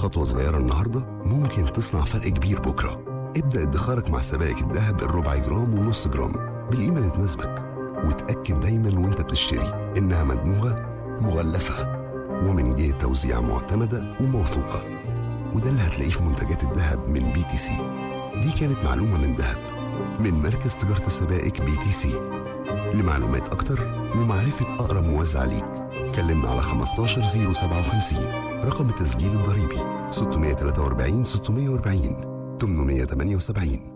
خطوة صغيرة النهاردة ممكن تصنع فرق كبير بكرة ابدأ ادخارك مع سبائك الذهب الربع جرام والنص جرام بالقيمة اللي تناسبك وتأكد دايما وانت بتشتري إنها مدموجة مغلفة ومن جهة توزيع معتمدة وموثوقة وده اللي هتلاقيه في منتجات الذهب من بي تي سي دي كانت معلومة من ذهب من مركز تجارة السبائك بي تي سي لمعلومات أكتر ومعرفة أقرب موزع ليك كلمنا على 15057 رقم التسجيل الضريبي 643 640 878